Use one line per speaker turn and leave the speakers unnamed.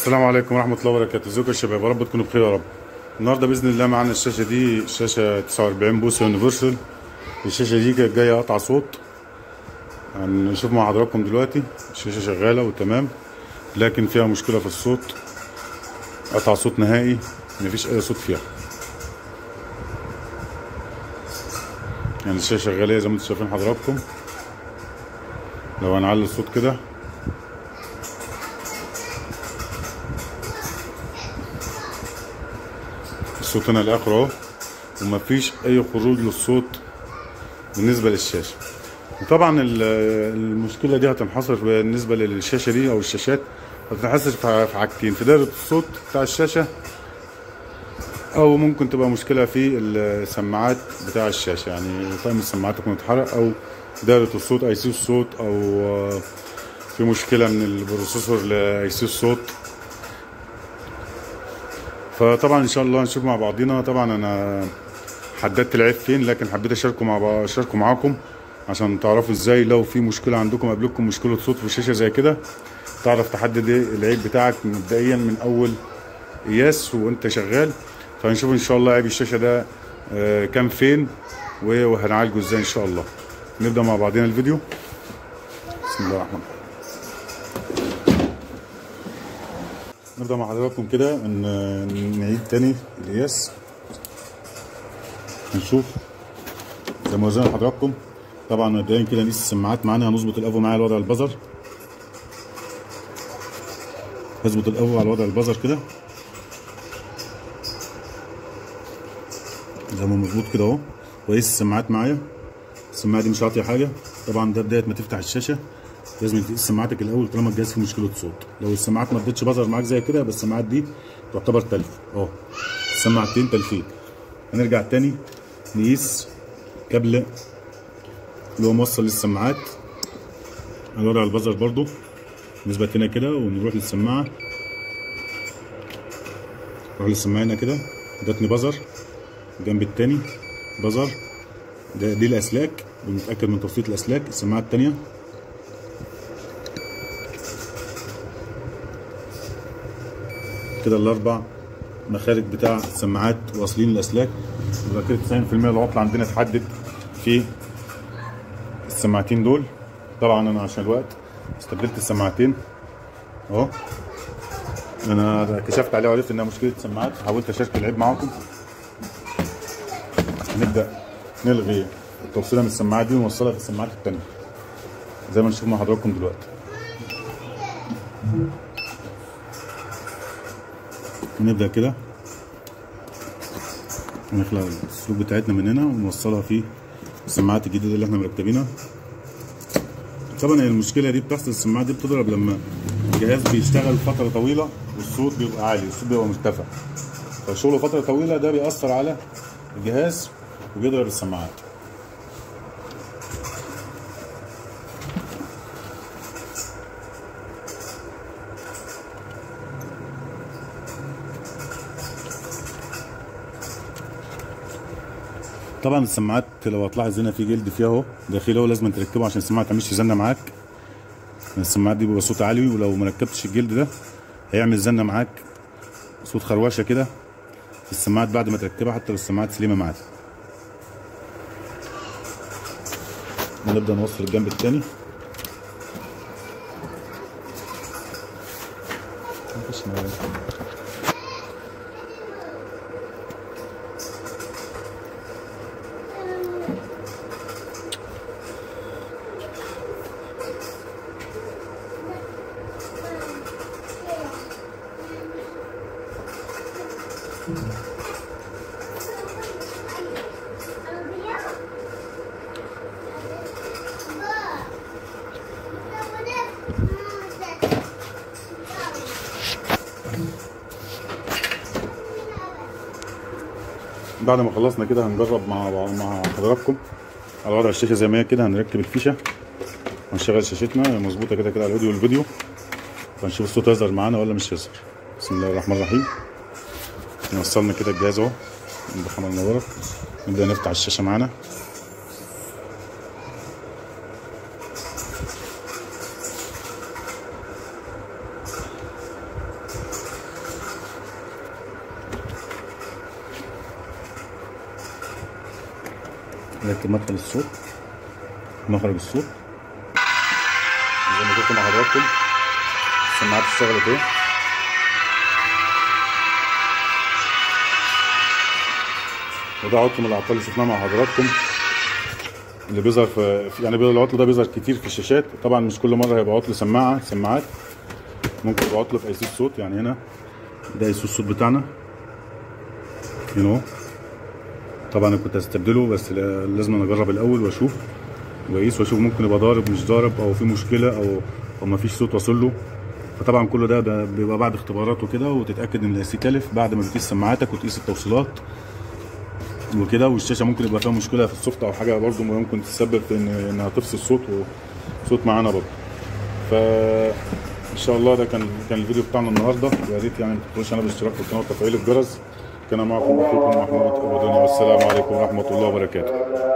السلام عليكم ورحمة الله وبركاته ازيكم يا شباب يا رب تكونوا بخير يا رب النهارده بإذن الله معانا الشاشة دي شاشة 49 بوصة يونيفرسال الشاشة دي كانت جاية قطع صوت هنشوف مع حضراتكم دلوقتي الشاشة شغالة وتمام لكن فيها مشكلة في الصوت قطع صوت نهائي مفيش أي صوت فيها يعني الشاشة شغالة زي ما انتم شايفين حضراتكم لو هنعلي الصوت كده الصوت هنا لاخره اهو ومفيش اي خروج للصوت بالنسبه للشاشه وطبعا ال- المشكله دي هتنحصر بالنسبه للشاشه دي او الشاشات هتنحصر في في حاجتين في دايره الصوت بتاع الشاشه او ممكن تبقى مشكله في السماعات بتاع الشاشه يعني طقم السماعات يكون اتحرق او دايره الصوت اي سي الصوت او آه، في مشكله من البروسيسور لاي سي الصوت فطبعا ان شاء الله نشوف مع بعضينا طبعا انا حددت العيب فين لكن حبيت اشاركه مع بعض اشاركه معاكم عشان تعرفوا ازاي لو في مشكله عندكم قابلتكم مشكله صوت في الشاشه زي كده تعرف تحدد ايه العيب بتاعك مبدئيا من اول قياس وانت شغال فهنشوف ان شاء الله عيب الشاشه ده آه، كان فين وهنعالجه ازاي ان شاء الله نبدا مع بعضينا الفيديو بسم الله الرحمن الرحيم نبدأ مع حضراتكم كده ان نعيد تاني القياس نشوف زي ما قلنا لحضراتكم طبعا مبدئيا كده نقيس السماعات معانا هنظبط الافو معايا على وضع البزر هظبط الافو على وضع البزر كده زي ما مظبوط كده اهو واقيس السماعات معايا السماعه دي مش عاطيه حاجه طبعا ده بدايه ما تفتح الشاشه لازم تقيس سماعتك الاول طالما الجهاز فيه مشكله صوت لو السماعات ما ادتش بزر معاك زي كده بس السماعات دي تعتبر تلف اهو السماعتين تلفين هنرجع تاني نقيس كابل اللي هو موصل للسماعات هنوري على البزر برضو نثبت هنا كده ونروح للسماعه نروح للسماعه هنا كده ادتني بزر الجنب التاني بزر ده دي الاسلاك بنتاكد من توصيل الاسلاك السماعه التانيه كده الاربع مخارج بتاع السماعات واصلين الاسلاك يبقى كده 90% العطل عندنا اتحدد في السماعتين دول طبعا انا عشان الوقت استبدلت السماعتين اهو انا كشفت عليه وعرفت انها مشكله سماعات حاولت اشارك العيب معاكم هنبدا نلغي التوصيله من السماعات دي ونوصلها في السماعات التانيه زي ما نشوف مع حضراتكم دلوقتي نبدأ كده نخلع السلوك بتاعتنا من هنا ونوصلها في السماعات الجديدة اللي احنا مركبينها طبعا هي المشكلة دي بتحصل السماعات دي بتضرب لما الجهاز بيشتغل فترة طويلة والصوت بيبقى عالي والصوت بيبقى مرتفع فشغله فترة طويلة ده بيأثر على الجهاز وبيضرب السماعات طبعا السماعات لو هتلاحظ هنا في جلد فيها اهو داخلي اهو لازم تركبه عشان السماعه ما تعملش زنه معاك السماعات دي بيبقى صوت عالي ولو ما ركبتش الجلد ده هيعمل زنه معاك صوت خروشه كده في السماعات بعد ما تركبها حتى لو السماعات سليمه معاك نبدا نوصل الجنب التاني مفيش مشكلة. بعد ما خلصنا كده هنجرب مع مع حضراتكم على وضع الشاشه زي ما هي كده هنركب الفيشه هنشغل شاشتنا هي مظبوطه كده كده على الاوديو والفيديو فنشوف الصوت هيظهر معانا ولا مش هيظهر بسم الله الرحمن الرحيم وصلنا كده الجهاز اهو الرحمن منوره نبدا نفتح الشاشه معانا نركب مدخل الصوت مخرج الصوت زي ما قلت مع حضراتكم السماعات اشتغلت اهي وده عطل من الاعطال اللي شفناها مع حضراتكم اللي بيظهر في في- يعني العطل ده بيظهر كتير في الشاشات طبعا مش كل مره هيبقى عطل سماعه سماعات ممكن يبقى عطل في ايسيس صوت يعني هنا ده ايسيس الصوت بتاعنا هنا اهو طبعا انا كنت هستبدله بس لا- لازم أنا اجرب الاول واشوف واقيس واشوف ممكن يبقى ضارب مش ضارب او في مشكله او او ما فيش صوت واصل له فطبعا كل ده ب- بيبقى بعد اختبارات وكده وتتاكد ان الاي تلف بعد ما بتقيس سماعاتك وتقيس التوصيلات وكده والشاشه ممكن يبقى فيها مشكله في السوفت او حاجه برضو ممكن تسبب في ان انها تفصل الصوت وصوت معانا برضو ف ان شاء الله ده كان كان الفيديو بتاعنا النهارده ويا ريت يعني ما تنسوش انا بالاشتراك في القناه وتفعيل الجرس كان معكم اخوكم محمود ابو دنيا والسلام عليكم ورحمه الله وبركاته